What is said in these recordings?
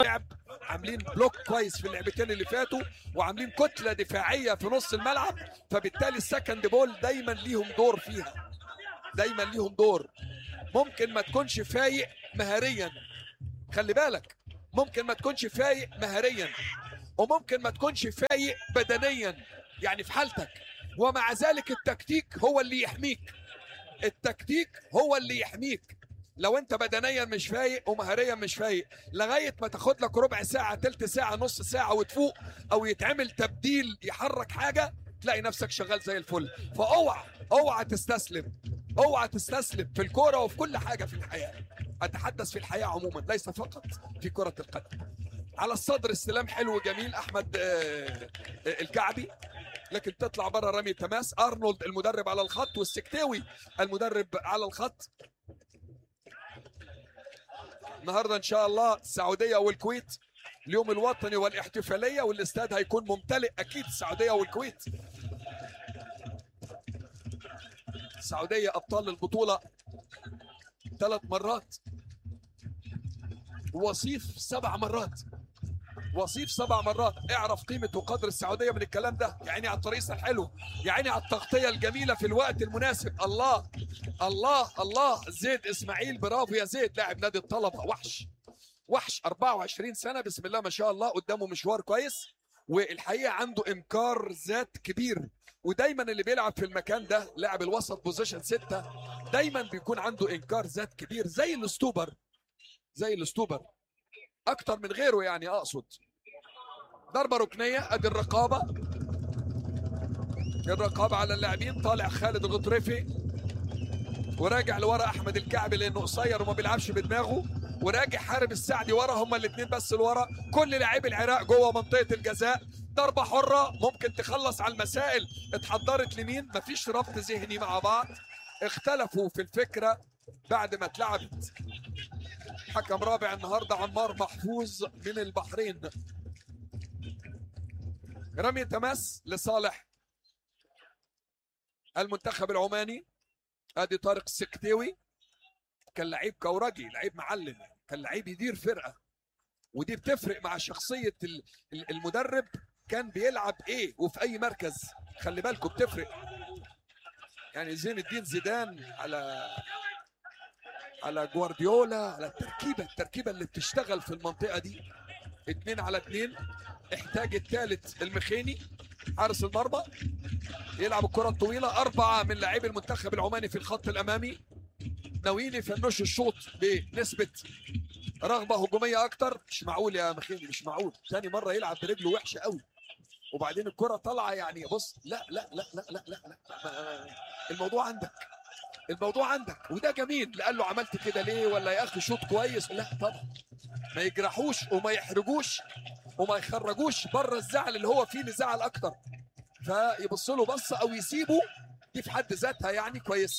لعب عاملين بلوك كويس في اللعبتين اللي فاتوا وعاملين كتله دفاعيه في نص الملعب فبالتالي السكند بول دايما ليهم دور فيها دايما ليهم دور ممكن ما تكونش فايق مهاريا خلي بالك ممكن ما تكونش فايق مهاريا وممكن ما تكونش فايق بدنيا يعني في حالتك ومع ذلك التكتيك هو اللي يحميك التكتيك هو اللي يحميك لو انت بدنيا مش فايق ومهاريا مش فايق لغايه ما تاخد لك ربع ساعه تلت ساعه نص ساعه وتفوق او يتعمل تبديل يحرك حاجه تلاقي نفسك شغال زي الفل فاوعى اوعى تستسلم اوعى تستسلم في الكوره وفي كل حاجه في الحياه اتحدث في الحياه عموما ليس فقط في كره القدم على الصدر استلام حلو جميل احمد آه، آه، الكعبي لكن تطلع بره رمي تماس ارنولد المدرب على الخط والسكتاوي المدرب على الخط النهارده ان شاء الله السعوديه والكويت اليوم الوطني والاحتفاليه والاستاد هيكون ممتلئ اكيد السعوديه والكويت السعوديه ابطال البطوله ثلاث مرات وصيف سبع مرات وصيف سبع مرات اعرف قيمة وقدر السعودية من الكلام ده يعني على الطريق الحلو يعني على التغطية الجميلة في الوقت المناسب الله الله الله زيد اسماعيل برافو يا زيد لاعب نادي الطلبة وحش وحش 24 سنة بسم الله ما شاء الله قدامه مشوار كويس والحقيقة عنده إنكار ذات كبير ودايما اللي بيلعب في المكان ده لاعب الوسط بوزيشن ستة دايما بيكون عنده إنكار ذات كبير زي الاستوبر زي الاستوبر اكتر من غيره يعني اقصد ضربه ركنيه ادي الرقابه الرقابه على اللاعبين طالع خالد الغطرفي وراجع لورا احمد الكعبي لانه قصير وما بيلعبش بدماغه وراجع حارب السعدي ورا هما الاثنين بس لورا كل لاعبي العراق جوه منطقه الجزاء ضربه حره ممكن تخلص على المسائل اتحضرت لمين مفيش ربط ذهني مع بعض اختلفوا في الفكره بعد ما اتلعبت حكم رابع النهارده عمار محفوظ من البحرين رمي تماس لصالح المنتخب العماني ادي طارق السكتيوي كان لعيب كورجي لعيب معلم كان لعيب يدير فرقه ودي بتفرق مع شخصيه ال- ال- المدرب كان بيلعب ايه وفي اي مركز خلي بالكم بتفرق يعني زين الدين زيدان على على جوارديولا على التركيبه التركيبه اللي بتشتغل في المنطقه دي اتنين على اتنين احتاج الثالث المخيني حارس المرمى يلعب الكره الطويله اربعه من لاعبي المنتخب العماني في الخط الامامي ناويين يفنشوا الشوط بنسبه رغبه هجوميه اكتر مش معقول يا مخيني مش معقول ثاني مره يلعب برجله وحشه قوي وبعدين الكره طالعه يعني بص لا لا لا لا لا لا, لا. ما- الموضوع عندك الموضوع عندك وده جميل اللي قال له عملت كده ليه ولا يا اخي شوط كويس لا طبعا ما يجرحوش وما يحرجوش وما يخرجوش بره الزعل اللي هو فيه لزعل اكتر فيبص له بصه او يسيبه دي في حد ذاتها يعني كويسه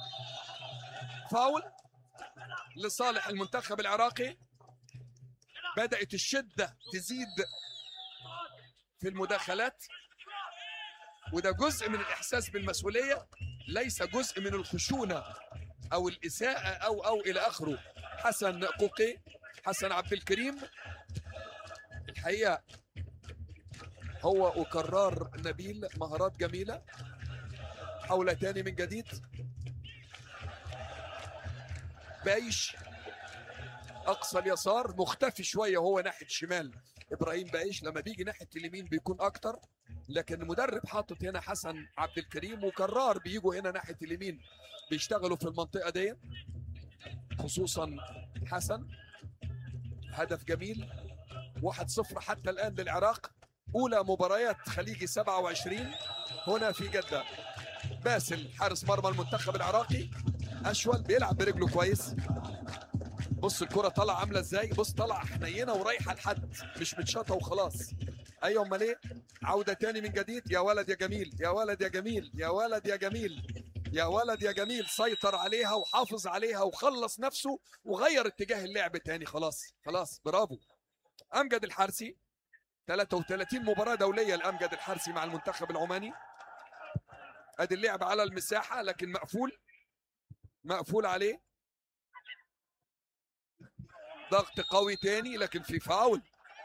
فاول لصالح المنتخب العراقي بدات الشده تزيد في المداخلات وده جزء من الاحساس بالمسؤوليه ليس جزء من الخشونه او الاساءه او او الى اخره حسن قوقي حسن عبد الكريم الحقيقه هو وكرار نبيل مهارات جميله حول تاني من جديد بايش اقصى اليسار مختفي شويه وهو ناحيه شمال ابراهيم بايش لما بيجي ناحيه اليمين بيكون اكتر لكن المدرب حاطط هنا حسن عبد الكريم وكرار بيجوا هنا ناحيه اليمين بيشتغلوا في المنطقه دي خصوصا حسن هدف جميل 1-0 حتى الان للعراق اولى مباريات خليجي 27 هنا في جده باسل حارس مرمى المنتخب العراقي اشول بيلعب برجله كويس بص الكرة طالعة عاملة ازاي بص طالعة حنينة ورايحة لحد مش متشاطة وخلاص ايوه امال ايه عودة تاني من جديد يا ولد يا جميل يا ولد يا جميل يا ولد يا جميل يا ولد يا جميل سيطر عليها وحافظ عليها وخلص نفسه وغير اتجاه اللعب تاني خلاص خلاص برافو امجد الحارسي 33 مباراة دولية لامجد الحارسي مع المنتخب العماني ادي اللعب على المساحة لكن مقفول مقفول عليه ضغط قوي تاني لكن في فاول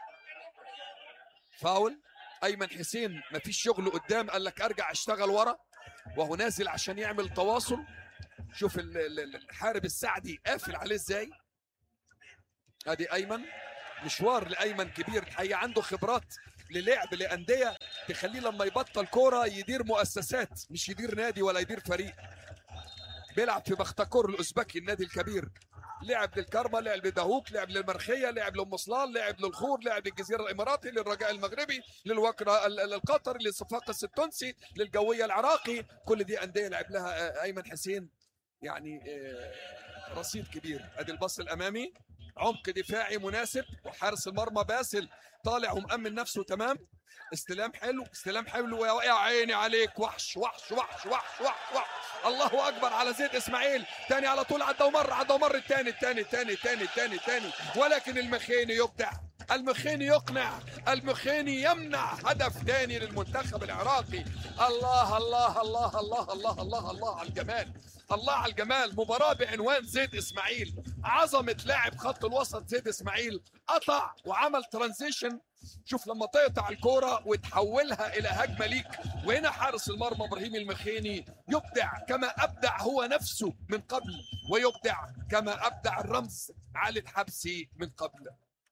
فاول ايمن حسين مفيش شغل قدام قال لك ارجع اشتغل ورا وهو نازل عشان يعمل تواصل شوف ال- ال- الحارب السعدي قافل عليه ازاي ادي ايمن مشوار لايمن كبير الحقيقه عنده خبرات للعب لانديه تخليه لما يبطل كوره يدير مؤسسات مش يدير نادي ولا يدير فريق بيلعب في بختكور الاوزبكي النادي الكبير لعب للكرمة لعب لدهوك لعب للمرخية لعب لأم صلال لعب للخور لعب للجزيرة الإماراتي للرجاء المغربي للوكرة ال- ال- القطري للصفاقس التونسي للجوية العراقي كل دي أندية لعب لها آه، أيمن حسين يعني آه، رصيد كبير ادي الباص الامامي عمق دفاعي مناسب وحارس المرمى باسل طالع ومأمن نفسه تمام استلام حلو استلام حلو يا يا عيني عليك وحش وحش وحش وحش وحش, وحش. الله اكبر على زيد اسماعيل تاني على طول عدى ومر عدى ومر التاني التاني التاني التاني التاني التاني ولكن المخيني يبدع المخيني يقنع المخيني يمنع هدف تاني للمنتخب العراقي الله الله الله الله الله الله الله على الجمال الله على الجمال مباراة بعنوان زيد اسماعيل عظمة لاعب خط الوسط زيد اسماعيل قطع وعمل ترانزيشن شوف لما تقطع الكورة وتحولها إلى هجمة ليك وهنا حارس المرمى إبراهيم المخيني يبدع كما أبدع هو نفسه من قبل ويبدع كما أبدع الرمز علي الحبسي من قبل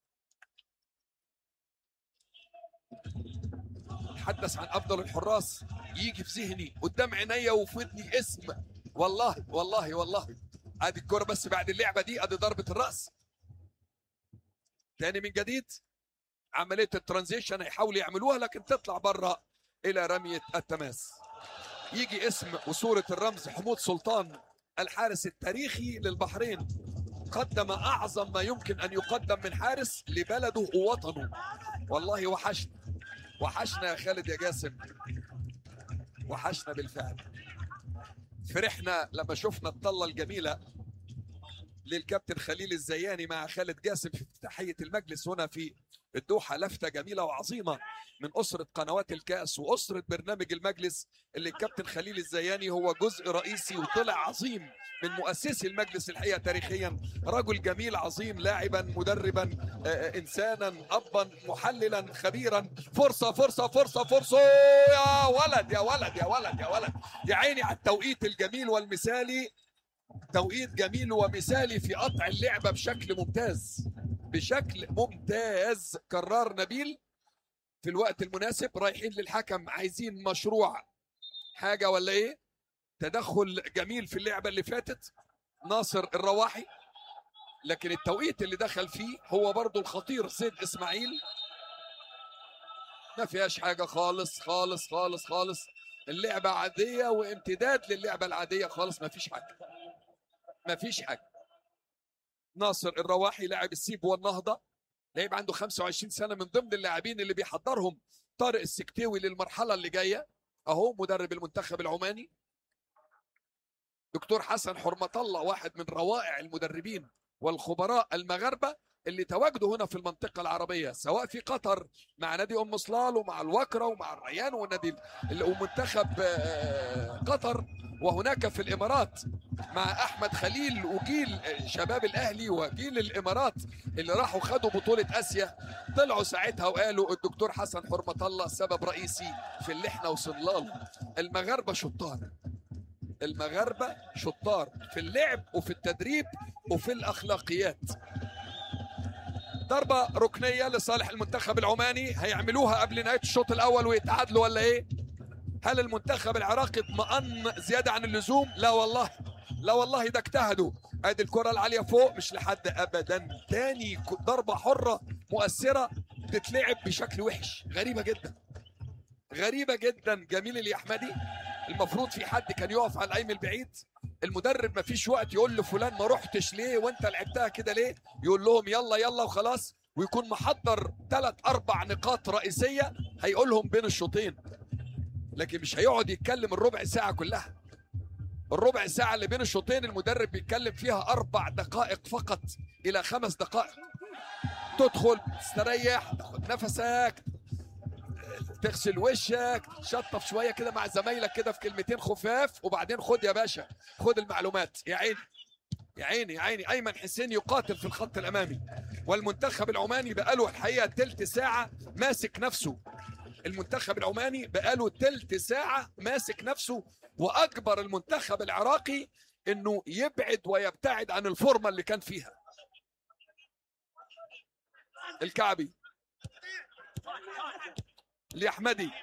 تحدث عن أفضل الحراس يجي في ذهني قدام عينيا وفي ودني اسم والله والله والله ادي الكرة بس بعد اللعبة دي ادي ضربة الرأس تاني من جديد عملية الترانزيشن هيحاولوا يعملوها لكن تطلع بره إلى رمية التماس يجي اسم وصورة الرمز حمود سلطان الحارس التاريخي للبحرين قدم أعظم ما يمكن أن يقدم من حارس لبلده ووطنه والله وحشنا وحشنا يا خالد يا جاسم وحشنا بالفعل فرحنا لما شفنا الطلة الجميلة للكابتن خليل الزياني مع خالد جاسم في افتتاحية المجلس هنا في الدوحة لفتة جميلة وعظيمة من أسرة قنوات الكأس وأسرة برنامج المجلس اللي الكابتن خليل الزياني هو جزء رئيسي وطلع عظيم من مؤسسي المجلس الحقيقة تاريخيا رجل جميل عظيم لاعبا مدربا آه، إنسانا أبا محللا خبيرا فرصة فرصة فرصة فرصة يا ولد يا ولد يا ولد يا ولد يا عيني على التوقيت الجميل والمثالي توقيت جميل ومثالي في قطع اللعبة بشكل ممتاز بشكل ممتاز قرار نبيل في الوقت المناسب رايحين للحكم عايزين مشروع حاجة ولا ايه تدخل جميل في اللعبة اللي فاتت ناصر الرواحي لكن التوقيت اللي دخل فيه هو برضو الخطير زيد اسماعيل ما فيهاش حاجة خالص خالص خالص خالص اللعبة عادية وامتداد للعبة العادية خالص ما فيش حاجة ما فيش حاجة ناصر الرواحي لاعب السيب والنهضة لاعب عنده 25 سنة من ضمن اللاعبين اللي بيحضرهم طارق السكتيوي للمرحلة اللي جاية اهو مدرب المنتخب العماني دكتور حسن حرمة الله واحد من روائع المدربين والخبراء المغاربة اللي تواجدوا هنا في المنطقة العربية سواء في قطر مع نادي أم صلال ومع الوكرة ومع الريان والنادي ال- ومنتخب آه، قطر وهناك في الإمارات مع أحمد خليل وجيل آه، شباب الأهلي وجيل الإمارات اللي راحوا خدوا بطولة آسيا طلعوا ساعتها وقالوا الدكتور حسن حرمة الله سبب رئيسي في اللي احنا وصلنا له المغاربة شطار المغاربة شطار في اللعب وفي التدريب وفي الأخلاقيات ضربة ركنية لصالح المنتخب العماني هيعملوها قبل نهاية الشوط الأول ويتعادلوا ولا إيه؟ هل المنتخب العراقي اطمأن زيادة عن اللزوم؟ لا والله لا والله ده اجتهدوا ادي الكرة العالية فوق مش لحد ابدا تاني ك- ضربة حرة مؤثرة تتلعب بشكل وحش غريبة جدا غريبة جدا جميل اليحمدي المفروض في حد كان يقف على القايم البعيد المدرب ما فيش وقت يقول لفلان ما رحتش ليه وانت لعبتها كده ليه يقول لهم يلا يلا وخلاص ويكون محضر ثلاث اربع نقاط رئيسيه هيقولهم بين الشوطين لكن مش هيقعد يتكلم الربع ساعه كلها الربع ساعه اللي بين الشوطين المدرب بيتكلم فيها اربع دقائق فقط الى خمس دقائق تدخل تستريح تاخد نفسك تغسل وشك تشطف شويه كده مع زمايلك كده في كلمتين خفاف وبعدين خد يا باشا خد المعلومات يا عيني يا عيني يا عيني ايمن حسين يقاتل في الخط الامامي والمنتخب العماني بقاله الحقيقه تلت ساعه ماسك نفسه المنتخب العماني بقاله تلت ساعه ماسك نفسه واجبر المنتخب العراقي انه يبعد ويبتعد عن الفورمه اللي كان فيها الكعبي لاحمدي